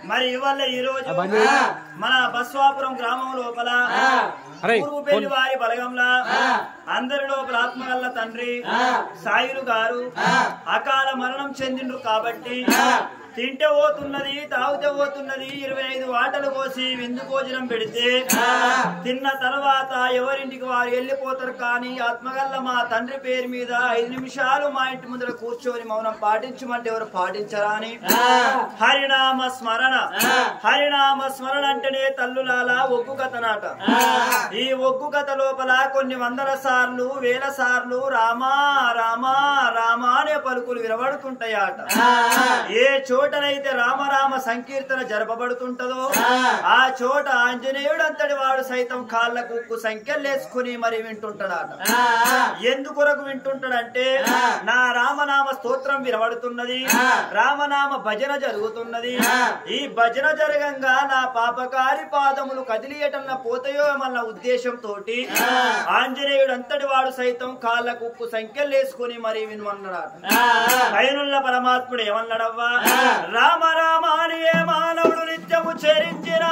మరి ఇవాళ ఈ రోజు మన బస్వాపురం గ్రామం లోపల అరే, పూర్వ పెళ్లి వారి బలగంలా అందరి లోపల ఆత్మగల్ల తండ్రి సాయులు గారు అకాల మరణం చెందిండ్రు కాబట్టి తింటే పోతున్నది తాగితే పోతున్నది ఇరవై ఐదు వాటలు కోసి విందు భోజనం పెడితే తిన్న తర్వాత ఎవరింటికి వారు వెళ్ళిపోతారు కానీ ఆత్మగల్ల మా తండ్రి పేరు మీద ఐదు నిమిషాలు మా ఇంటి ముందర కూర్చొని మౌనం పాటించమంటే ఎవరు పాటించరా అని హరినామ స్మరణ హరినామ స్మరణ అంటేనే తల్లులాల ఒగ్గు కథనాట ఈ ఒగ్గు కథ లోపల కొన్ని వందల సార్లు వేల సార్లు రామా రామా రామా అనే పలుకులు వినబడుతుంటాయట ఏ చోటనైతే రామరామ సంకీర్తన జరపబడుతుంటదో ఆ చోట ఆంజనేయుడు అంతటి వాడు సైతం కాళ్ళకు ఉక్కు సంఖ్యలేసుకుని మరి వింటుంటాడట ఎందుకొరకు వింటుంటాడంటే నా రామనామ స్తోత్రం వినబడుతున్నది రామనామ భజన జరుగుతున్నది ఈ భజన జరగంగా నా పాపకారి పాదములు కదిలియటన్న పోతాయో మళ్ళా ఉద్దేశంతో ఆంజనేయుడు అంతటి వాడు సైతం కాళ్ళకు ఉక్కు సంఖ్యలేసుకుని మరి వినమన్నాడట పైనున్న పరమాత్ముడు ఏమన్నాడవ్వా రామ రామ అని ఏ మానవుడు నిత్యము చరించినా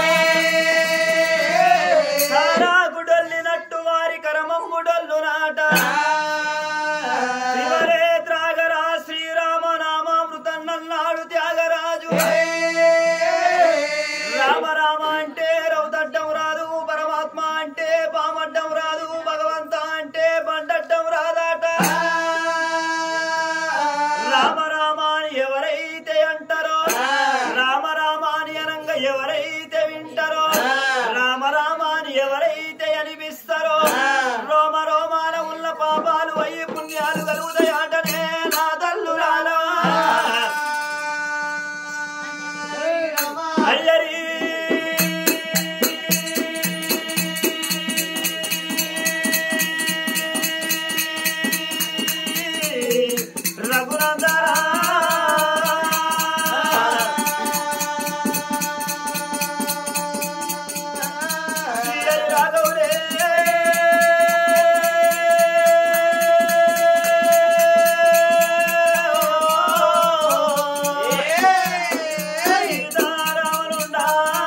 సారా గుడొల్లినట్టు వారి కరమమ్ముడొల్లు నాట శివరే త్రాగరా శ్రీరామ నామామృతన్నన్నాడు త్యాగరాజు రామ రామ అంటే రౌతడ్డం రాదు పరమాత్మ అంటే పామడ్డం రాదు భగవంత అంటే బండడ్డం రాదాట రామ రామ అని ఎవరైతే అంటారో రామ రామ అని అనంగా ఎవరైతే వింటారో రామ రామ అని ఎవరైతే అనిపిస్తారో రోమ రోమాన ఉన్న పాపాలు అయ్యి పుణ్యాలు కలుగుతాయటనే నా తల్లురాలా అయ్యరి రఘునందరా శ్రీహరి రాఘవుడే సీతారాములుండా.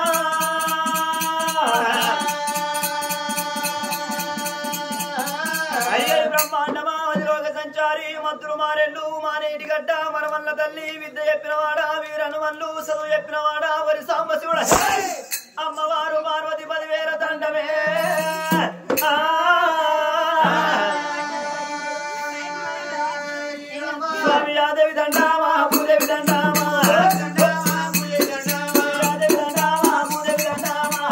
అయ్యర్ బ్రహ్మాండమా అదిలోక సంచారి మద్దులు మారెళ్ళు మానేటి గడ్డ మనమల్ల తల్లి విద్య చెప్పినవాడా వీరనుమల్లు చదువు చెప్పినవాడా వరి సాంబశివుడ అమ్మవారు పార్వతి పదివేల దండమే ఆ. స్వామి యాదవి దండామా భూదేవి దండామా యాదవి దండామా భూదేవి దండామా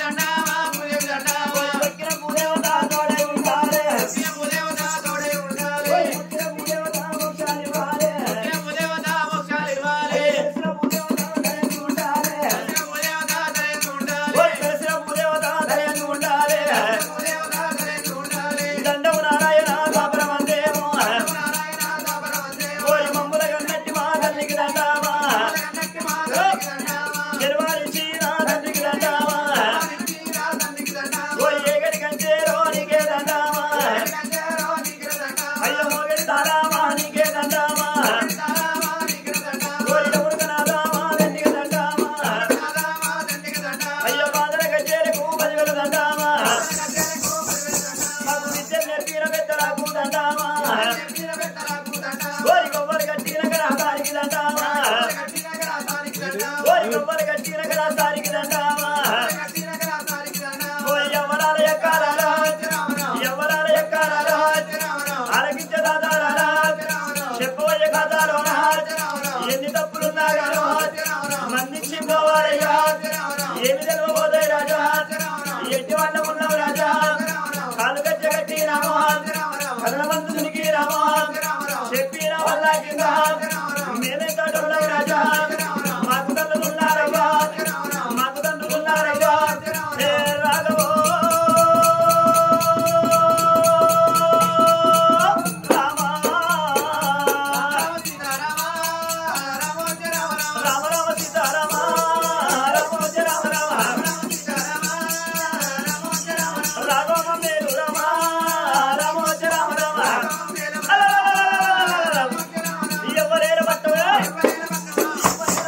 దక్కిన భూదేవత తోడై ఉండాలే దక్కిన భూదేవత మోక్షాన్ని ఇవ్వాలే. తెలిసిన భూదేవత దయని ఉండాలే. ఓయ్ తెలిసిన భూదేవత దయని ఉండాలే. దండము నారాయణ కాపురమందేమో. ఓయ్ మమ్ముల గన్నట్టి మా తల్లికి దండామా. గెలవాలిచ్చి నా తండ్రికి దండామా. ఓయ్ ఏగడి కంటే రోనికే దండామా. అయ్యో మోగడి తారామా నీకే దండామా. ఓయ్ ఎవరికనాదామా వెండికి దండామా. అయ్యో బాధల కచేరకు పదివేల దండామా. మాకు విద్య నేర్పిన పెద్దలకు దండామా. ఓరి కొవ్వరి కట్టిన గడాసారికి దండామా. ఓరి కొవ్వరి కట్టిన గడాసారికి దండామా. ఓయ్ యవ్వనాల ఎక్కాలారా. యవ్వనాల ఎక్కాలారా. ఆలకించే దాదాలారా. చెప్పబోయే కథలోనా. ఎన్ని తప్పులున్నా గాను మన్నించి పోవాలయ్యా ఏమి తెలియబోతాయి రాజా ఎట్టి వడ్డం ఉన్నావు రాజా కాలు గజ్జ కట్టి రామా కథనవంతునికి రామా చెప్పిన వల్ల కింద మేమే తోటన్నావు రాజా మాకు తల్లులు ఉన్నారయ్యా మాకు తండ్రులు ఉన్నారయ్యా హే రాఘవో రామ రామ రామ సీతారామ రామ రామ రామ రాఘవ మేలు రామ రామ రామ రామ ఎవరేరు పట్టవే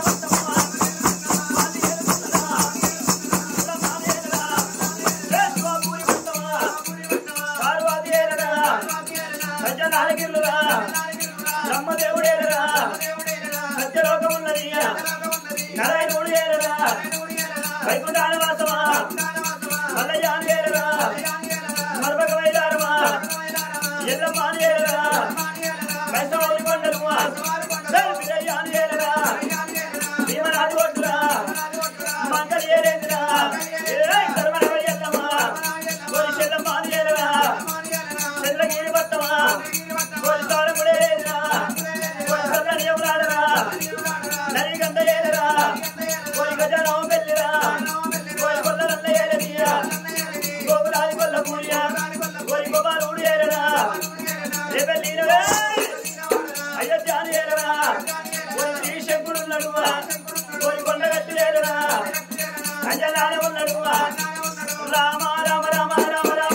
నారాయణుడు ఏలరా వైకుంఠాల వాసమా మల్లయ్యాను ఏలరా మరపక వైదారమా ఎల్లమ్మాను ఏలరా మైసవారి కొండలుమా బిడ్డయ్యాను ఏలరా భీమరాజు ఒడ్డురా మంగళ ఏలేంద్రా ఏయ్ ధర్మరావ ఎల్లమ్మా కోరి చెల్లమ్మాను ఏలరా చంద్రగిరి పట్టమా కోరి తారముడే ఏలరా కోరి చల్లని ఎవరాడరా నరిగంద ఏలరా కోరి గజరావు పెళ్ళిరా కోరి కొల్లరల్ల ఏలనియా గోగులాది కొల్ల పూరియా కోరి గోపాలుడు ఏలరా రేపెళ్ళినవే అయోధ్యాను ఏలరా కోరి శ్రీ శంకుడు నడువా కోరి కొండగట్టి ఏలరా అంజనాన ఉన్నాడు రామ రామ రామ రామ రామ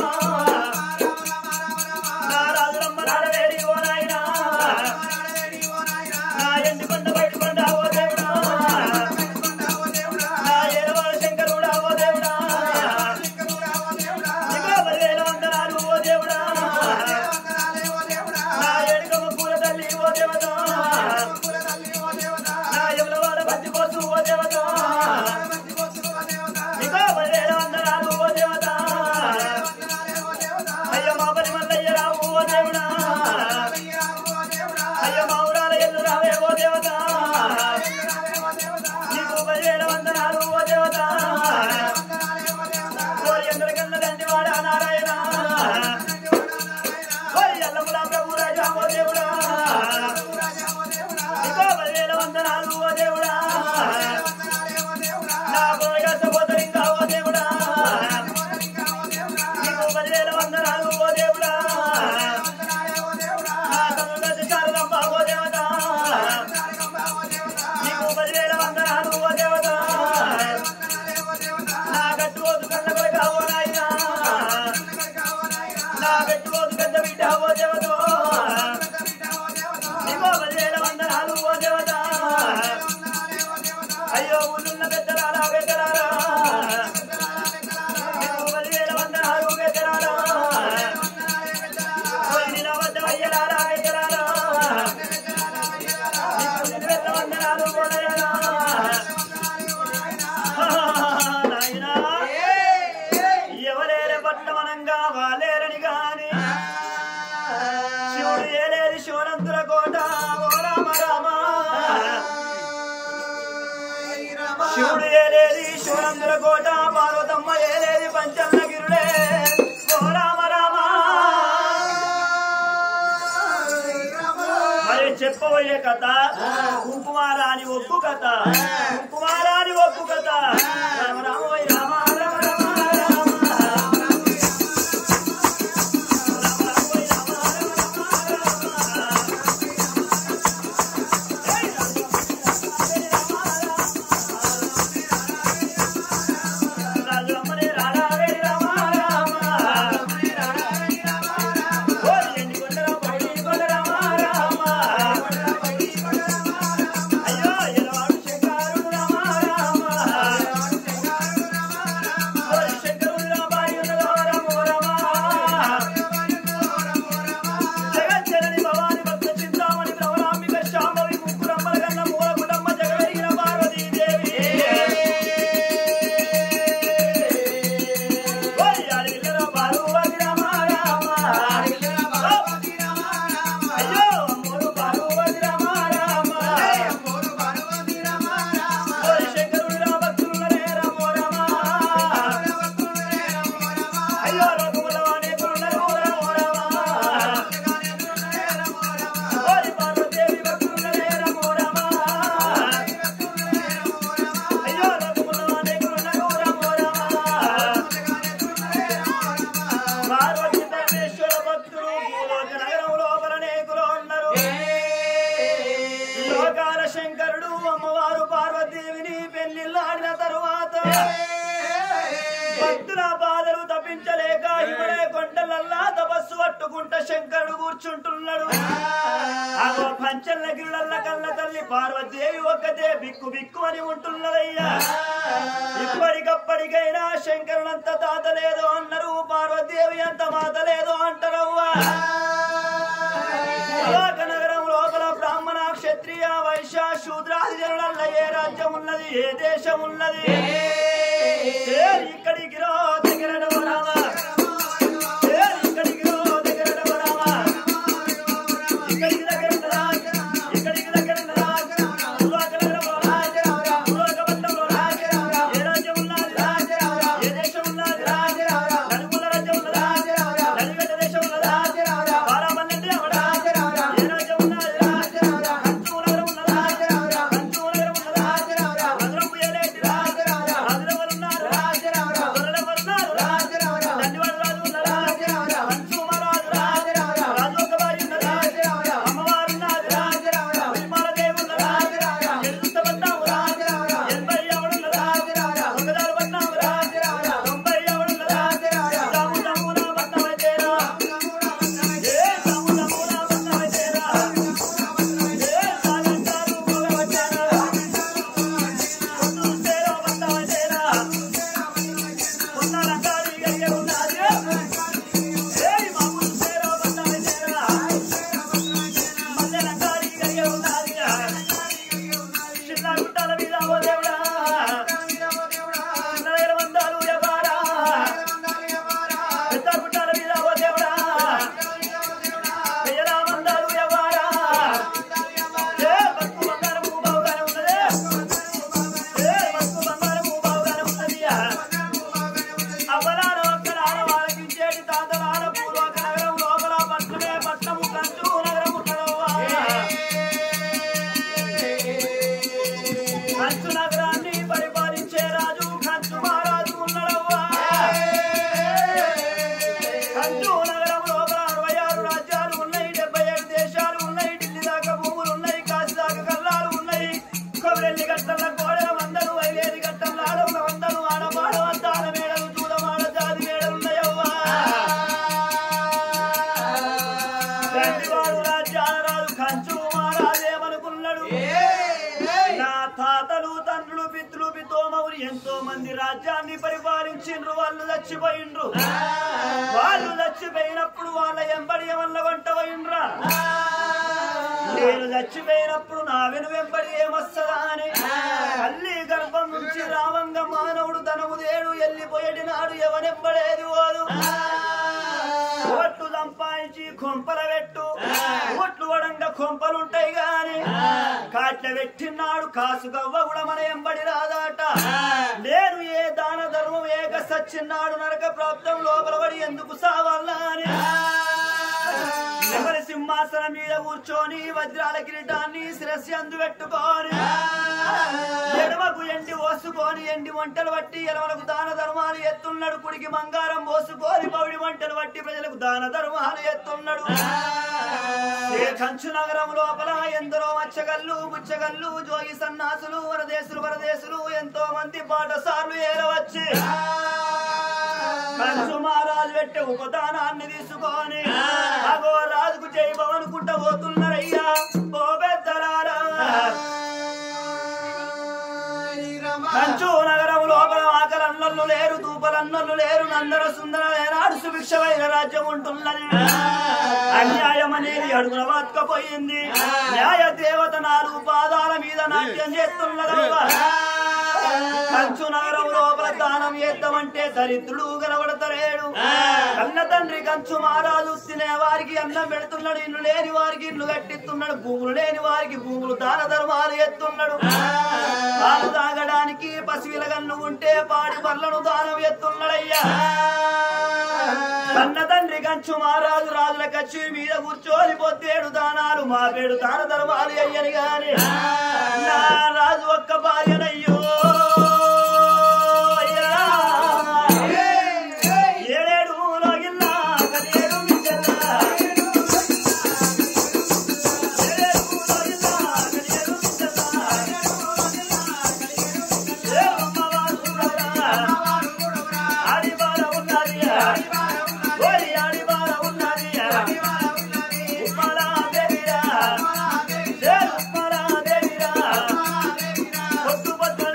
నా రాజులమ్మ నాడవేడి ఓ నాయనా నా ఎండి కొండ బయట కొండ ఓ దేవుడా నా ఏలవాడ శంకరుడా ఓ దేవుడా నీకు పదివేల వందనాలు ఓ దేవుడా నా ఏడుగమ్మ పూల తల్లి ఓ దేవత నా ఎవలవాడ బంతి కోసు ఓ దేవత నీకు పదివేల వందనాలు ఓ దేవత అయ్య మా పని మల్లయ్య రావు ఓ దేవుడా అయ్య మా ఊరాల ఎల్లు రావే ఓ దేవత నీకు పదివేల వందనాలు ఓ దేవత కోరి ఎందరికన్న దండి వాడా నారాయణ కోరి ఎల్లముల ప్రభు రాజా ఓ దేవుడా నీకు పదివేల వందనాలు ఓ దేవుడా నా కోరిక సహోదరింగా ఓ దేవుడా నీకు పదివేల వందనాలు ఓ దేవుడా నా తనుగతి శారదమ్మ ఓ దేవత నీకు పదివేల వందనాలు ఓ దేవత నా గట్టుకోదు కన్న కొడుక ఓ నాయనా నా గట్టుకోదు పెద్ద బిడ్డ ఓ దేవత నీకు పదివేల వందనాలు ఓ దేవత అయ్యో ఊళ్ళున్న పెద్దలారా పెద్దలారా నీకు పదివేల వందనాలు పెద్దలారా ఓయ్ నిలవద్ద అయ్యలారా పెద్దలారా నీకు నిలువెత్త వందనాలు ఓనయ్యలా. నాయనా ఎవరేరే పట్టమనంగా వాలేరని గాని శివుడు ఏలేది శివనంతుల కోట ఓ రామ రామ శివుడు ఏలేది శివనంతుల కోట పార్వతమ్మ ఏలేది పంచన్నగిరుడే ఓ రామ రామ మరి చెప్పబోయే కథ కుంకుమారాని ఒక్కు కథ కుంకుమారాని ఒక్కు కథ రామ రామ ఓయ్ రామ రామ రామ రామ రాజరమ్మని రారా వేడి రామ రామ ఓయ్ ఎండి కొండరా పైడి కొండ రామ రామ అయ్యో ఎలవాడు శంకరుడు రామ రామ ఓయ్ శంకరుడు రామాయణ రామ రామ జగజ్జనని భవాని భక్త చింతామణి ప్రవరాంబిక శాంభవి ముక్కురమ్మల కన్న మూల కుటుంబ జగవెరిగిన పార్వతీదేవి ఓయ్ అడిగిన పార్వతి రామ రామ అయ్యో అమ్మోరు పార్వతి రామ రామ ఓయ్ శంకరుడు రా భక్తులనే రామ రామ అయ్యో రఘువుల అనేకులున్నారు రామ రామ ఓయ్ పార్వతీదేవి భక్తులనే రామ రామ అయ్యో రఘువుల అనేకులున్నారు రామ రామ పార్వతి పరమేశ్వర భక్తులు భూలోక నగరం లోపల అనేకులు ఉన్నారు లోకాల శంకరుడు అమ్మవారు పార్వతీదేవిని పెళ్లిళ్ళాడిన తరువాత భక్తుల బాధలు తప్పించలేక ఇవడే కొండలల్లా తపస్సు పట్టుకుంట శంకరుడు కూర్చుంటున్నాడు అగో పంచల్ల గిళ్ళల్ల కల్ల తల్లి పార్వతీదేవి ఒక్కతే బిక్కు బిక్కు అని ఉంటున్నదయ్యా ఇప్పటికప్పటికైనా శంకరునంత తాత లేదు అన్నారు పార్వతీదేవి అంత మాత లేదు అంటారవ్వా భూలోక నగరం లోపల బ్రాహ్మణ క్షత్రియ వైశ్య శూద్రాది జనులల్ల ఏ రాజ్యం ఉన్నది ఉన్నది ఏ దేశం ఉన్నది ఏ ఇక్కడికి రో దగ్గర రావా ఏ ఇక్కడికి రో దగ్గర రావా ఇక్కడికి దగ్గర ఉన్నదా? ఇక్కడికి దగ్గర ఉన్నదా? ఉరువాక నగరం రాజు, ఉరువాక పట్టణంలో రాజు, ఏ రాజ్యం ఉన్నది? ఏ దేశం ఉన్నది? నలుగుల రాజ్యం ఉన్నదా? నలుగడ్డ దేశం ఉన్నదా? బారామల్లెడ్డి అవడా? ఏ రాజ్యం ఉన్నది? కంచు నగరం ఉన్నదా? కంచు నగరం ఉన్నదా? మధురపు ఏలేటి రా? రాజులెవరు ఉన్నారు? దొరలెవరు ఉన్నారు? దండివాడు రాజు ఉన్నారా? కంచు మహారాజు రా? రాజు ఒక భార్య ఉన్నదా? అమ్మవారు ఉన్నదా? ఉయ్యమాల దేవి ఉన్నదా? ఎడుగుత పట్టాము రా? ఎనభై ఎవడున్నదా? ఒకదారు పట్టాము రా? తొంభై ఎవడున్నదా? తాము తమ్మున పట్టమైతేరా? ఏ తాము తమ్మున పట్టమైతేరా? ఏ తాగంటారు మొగవచ్చేరా? పొద్దు సేర పట్టమైతేరా? పొన్నాలంటారు ఇగ ఉన్నది. ఏయ్ మామూలు సేర పట్టమైతేరా? మల్లెలంటారు ఇగ ఉన్నది. చిన్న గుట్టల మీద ఓ దేవుడా నగర వందాలు ఎవ్వారా పెద్ద గుట్టల మీద ఓ దేవుడా పెయ్యల వందాలు ఎవ్వారా ఏ బతుకు బంగారము బావుగానే ఉన్నదే ఏ బతుకు బంగారము బావుగానే ఉన్నది అవలాన ఒక్కలాన వాళ్ళకించేటి తాతలాన పూర్వక నగరం లోపల పట్టణమే పట్టణము కంచు నగరం ఉన్నదవ్వా కంచు నగరాన్ని పరిపాలించే రాజు కంచు మహారాజు ఉన్నాడవ్వా కంచు నగరం లోపల అరవై ఆరు రాజ్యాలు ఉన్నాయి డెబ్బై ఏడు దేశాలు ఉన్నాయి ఢిల్లీ దాకా భూములు ఉన్నాయి కాశీ దాకా కల్లాలు ఉన్నాయి కొబ్బరెల్లి గట్టల గోడల వందలు వైలేది గట్టల ఆడవుల వందలు ఆడపాడ వద్దాల మేడలు చూడమాడ జాతి మేడలు ఉన్నాయవ్వా గండివాడు రాజ్యాల రాజు కంచు మహారాజేమనుకున్నాడు నా తాతలు తండ్రులు పితృలు పితోమవులు ఎంతో మంది రాజ్యాన్ని పరిపాలించిండ్రు వాళ్ళు చచ్చిపోయిండ్రు వాళ్ళు చచ్చిపోయినప్పుడు వాళ్ళ ఎంబడి వల్ల వంట పోయిండ్రా నేను చచ్చిపోయినప్పుడు నా వెను వెంబడి ఏమొస్తదా అని తల్లి గర్భం నుంచి రావంగ మానవుడు తనము దేడు ఎల్లిపోయేటి నాడు ఎవనెంబడేది ఓదు ఓట్లు సంపాదించి కొంపల పెట్టు ఓట్లు వడంగా కొంపలుంటాయి గాని కాట్ల పెట్టినాడు కాసు గవ్వ కూడా మన ఎంబడి రాదాట నేను ఏ దాన ధర్మం ఏక సచ్చిన్నాడు నరక ప్రాప్తం లోపల పడి ఎందుకు సావాలా అని ఎవరి సింహాసనం మీద కూర్చొని వజ్రాల కిరీటాన్ని శిరస్సు అందు పెట్టుకొని ఎడమకు ఎండి పోసుకొని ఎండి వంటలు పట్టి ఎలవలకు దాన ధర్మాలు ఎత్తున్నాడు కుడికి మంగారం పోసుకొని పౌడి వంటలు పట్టి ప్రజలకు దాన ధర్మాలు ఎత్తున్నాడు ఏ కంచు నగరం లోపల ఎందరో మచ్చగల్లు ముచ్చగల్లు జోగి సన్నాసులు వరదేశులు వరదేశులు ఎంతో మంది పాఠశాలలు ఏరవచ్చి కంచు మహారాజు పెట్టే ఉపదానాన్ని తీసుకొని అగో రాజుకు చేయబవనుకుంటా పోతున్నారయ్యా ఓ పెద్దలారా కంచు నగరం లోపల ఆకలన్నలు లేరు దూపలన్నలు లేరు నందర సుందర ఏనాడు సుభిక్షమైన రాజ్యం ఉంటున్నది అన్యాయం అనేది అడుగున బతకపోయింది న్యాయ దేవత నాలుగు పాదాల మీద నాట్యం చేస్తున్నదవ్వా కంచు నగరం లోపల దానం చేద్దామంటే దరిద్రుడు కనబడతలేడు కన్న తండ్రి కంచు మహారాజు తినే వారికి అన్నం పెడుతున్నాడు ఇల్లు లేని వారికి ఇల్లు కట్టిస్తున్నాడు భూములు లేని వారికి భూములు దాన ధర్మాలు ఎత్తున్నాడు పాలు తాగడానికి పసివిల గన్ను ఉంటే పాడి బర్లను దానం ఎత్తున్నాడయ్యా కన్న తండ్రి కంచు మహారాజు రాజుల కచ్చి మీద కూర్చొని పొత్తేడు దానాలు మా పేడు దాన ధర్మాలు అయ్యని గాని నా రాజు ఒక్క భార్యనయ్యో అయ్యా. ఏడేడు లోగిల్లా పదిహేడు మించెల్లా. ఏడేడు లోగిల్లా పదిహేడు మించెల్లా. ఏ అమ్మవారు చూడరా. ఆడివార ఉన్నది ఓరి ఆడివార ఉన్నది ఉమ్మలా దేవిరా ఏ ఉమ్మలా దేవిరా పొద్దు పొద్దు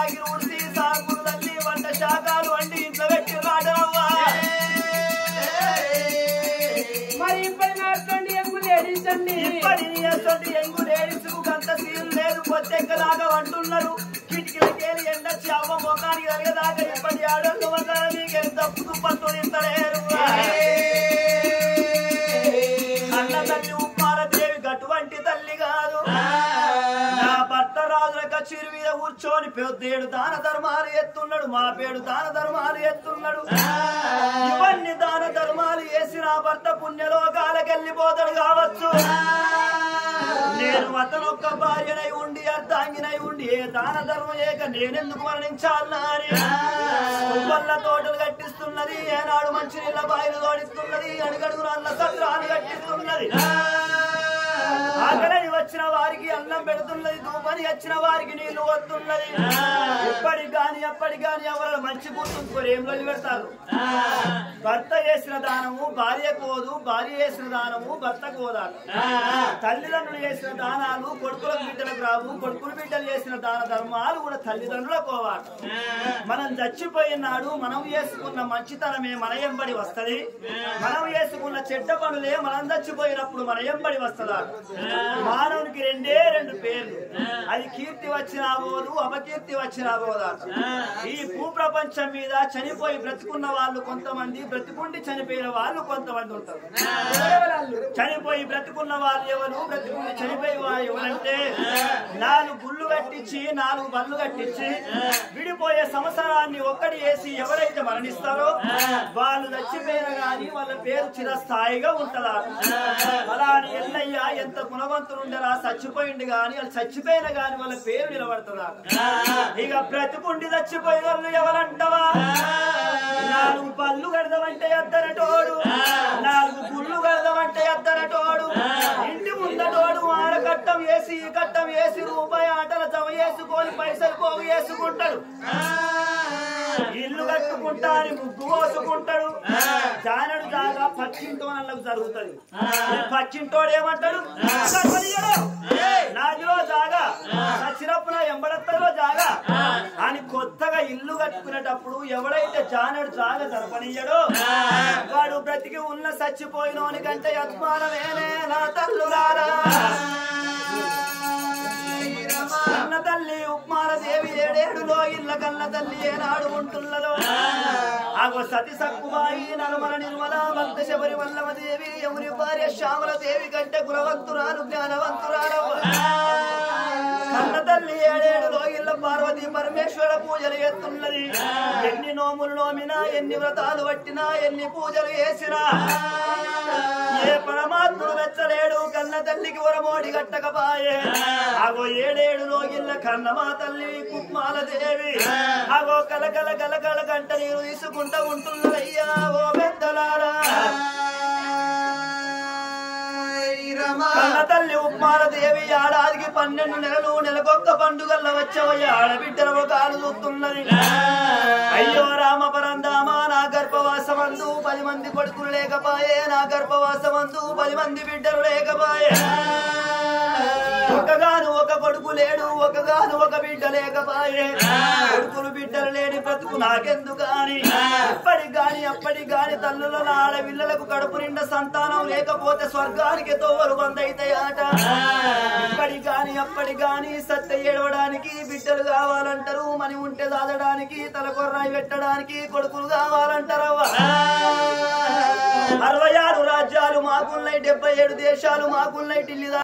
వాకిలు ఉడిసి సాగులు తల్లి వంట శాఖలు వండి ఇంట్లో పెట్టి రాటవా మరి ఇప్పటి నాటండి ఎంగు లేడీస్ అండి ఇప్పటి ఎసొంటి ఎంగు లేడీసుకు గంత సీన్ లేదు పొత్తెక్కలాగా అంటున్నారు కిటికీలకేలి ఎండొచ్చి అవ్వ ముఖానికి కలిగేదాకా ఇప్పటి ఆడోళ్ళు వల్ల నీకు ఎంత తుప్పత్తు నింతలేరు అన్న తల్లి ఉప్మాలదేవి గటువంటి తల్లి కాదు నా భర్త రాజుల చిరు మీద కూర్చొని పెద్దేడు దాన ధర్మాలు ఎత్తున్నాడు మా పేడు దాన ధర్మాలు ఎత్తున్నాడు ఇవన్నీ దాన ధర్మాలు వేసి నా భర్త పుణ్యలోకాలకెళ్ళిపోతాడు కావచ్చు నేను అతను ఒక్క భార్యనై ఉండి అర్ధాంగినై ఉండి ఏ దాన ధర్మం ఏక నేనెందుకు మరణించాలని వల్ల తోటలు కట్టిస్తున్నది ఏనాడు మంచి నీళ్ళ బాయిలు తోడిస్తున్నది అడుగడుగు నల్ల సత్రాలు కట్టిస్తున్నది ఆకలి వచ్చిన వారికి అన్నం పెడుతున్నది దూపని వచ్చిన వారికి నీళ్లు వస్తున్నది ఇప్పటికి గాని అప్పటికి గాని ఎవరు మంచి గుర్తుంచుకోరు ఏం రోజు పెడతారు భర్త చేసిన దానము భార్య కోదు భార్య చేసిన దానము భర్త కోదాలు తల్లిదండ్రులు చేసిన దానాలు కొడుకులకు బిడ్డలకు రావు కొడుకులు బిడ్డలు చేసిన దాన ధర్మాలు కూడా తల్లిదండ్రులకు పోవాలి మనం చచ్చిపోయినాడు మనం చేసుకున్న మంచితనమే మన ఎంబడి వస్తది మనం చేసుకున్న చెడ్డ పనులే మనం చచ్చిపోయినప్పుడు మన ఎంబడి వస్తుందా మానవునికి రెండే రెండు పేర్లు అది కీర్తి వచ్చినా పోదు అపకీర్తి వచ్చినా పోదా ఈ భూ ప్రపంచం మీద చనిపోయి బ్రతికున్న వాళ్ళు కొంతమంది బ్రతికుండి చనిపోయిన వాళ్ళు కొంతమంది ఉంటారు చనిపోయి బ్రతికున్న వాళ్ళు ఎవరు బ్రతికుండి చనిపోయి వాళ్ళు ఎవరంటే నాలుగు గుళ్ళు కట్టించి నాలుగు బళ్ళు కట్టించి విడిపోయే సంవత్సరాన్ని ఒక్కటి వేసి ఎవరైతే మరణిస్తారో వాళ్ళు చచ్చిపోయిన గాని వాళ్ళ పేరు చిరస్థాయిగా ఉంటదా అలా అని ఎల్లయ్య ఎంత గుణవంతులు ఉండరా చచ్చిపోయింది గాని వాళ్ళు చచ్చిపోయిన గాని వాళ్ళ పేరు నిలబడుతుందా ఇక బ్రతికుండి చచ్చిపోయిన వాళ్ళు ఎవరంటవా నాలుగు పళ్ళు కడదామంటే ఎద్దరటోడు నాలుగు గుళ్ళు కడదామంటే ఎద్దరటోడు ఇంటి ముందటోడు ఆడ కట్టం వేసి ఈ కట్టం వేసి రూపాయి ఆటల జమ చేసుకొని పైసలు పోగు చేసుకుంటాడు ఇల్లు కట్టుకుంటా అని ముగ్గు పోసుకుంటాడు జానడు జాగా పక్కింటో నల్లకు జరుగుతుంది పక్కింటోడు ఏమంటాడు "సర్వనీయుడు, నాదిలో జాగా చచ్చినప్పుడు నా ఎంబడత్తలో జాగా అని కొత్తగా ఇల్లు కట్టుకునేటప్పుడు ఎవడైతే జానడు జాగా జరపనీయడో వాడు బ్రతికి ఉన్న చచ్చిపోయినోని కంటే యత్మానమేనే నా తల్లులారా కన్న తల్లి ఉప్మాల దేవి ఏడేడులో ఇళ్ళ కన్న తల్లి ఏనాడు ఉంటున్నదో ఆగో సతి సక్కుబాయి నలుమల నిర్మల భక్త శబరి వల్లవ దేవి యముని భార్య శ్యామల దేవి కంటే గుణవంతురాలు జ్ఞానవంతురాలవ్వ కన్న తల్లి ఏడేడులో ఇళ్ళ పార్వతి పరమేశ్వర పూజలు ఎత్తున్నది ఎన్ని నోములు నోమినా ఎన్ని వ్రతాలు పట్టినా ఎన్ని పూజలు చేసినా ఏ పరమాత్ముడు వెచ్చలేడు కన్న తల్లికి వరమోడి గట్టకపాయే అగో ఏడేడు లోగిళ్ళ కన్నమా తల్లి కుక్మాల దేవి అగో కలకల కలకల గంట నీరు తీసుకుంటా ఉంటున్నదయ్యా ఓ పెద్దలారా కన్న తల్లి ఉప్మాల దేవి ఏడాదికి పన్నెండు నెలలు నెలకొక్క పండుగల్ల వచ్చవయ్య ఆడబిడ్డల కాలు చూస్తున్నది అయ్యో రామ పరందామా నా గర్భవాసమందు పది మంది కొడుకులు లేకపాయే నా గర్భవాసమందు పది మంది బిడ్డలు లేకపాయే ఒకగాను ఒక కొడుకు లేడు ఒకగాను ఒక బిడ్డ లేకపాయే కొడుకులు బిడ్డలు లేని బ్రతుకు నాకెందుకు అని ఇప్పటికి గాని అప్పటికి గాని తల్లుల ఆడపిల్లలకు కడుపు నిండా సంతానం లేకపోతే స్వర్గానికి తోవలు బందైతాయట ఇప్పటికి గాని అప్పటికి గాని సత్య ఏడవడానికి బిడ్డలు కావాలంటారు మని ఉంటే దాదడానికి తల కొర్రాయి పెట్టడానికి కొడుకులు కావాలంటారవ్వ అరవై ఆరు రాజ్యాలు మాకున్నాయి డెబ్బై ఏడు దేశాలు మాకున్నాయి ఢిల్లీ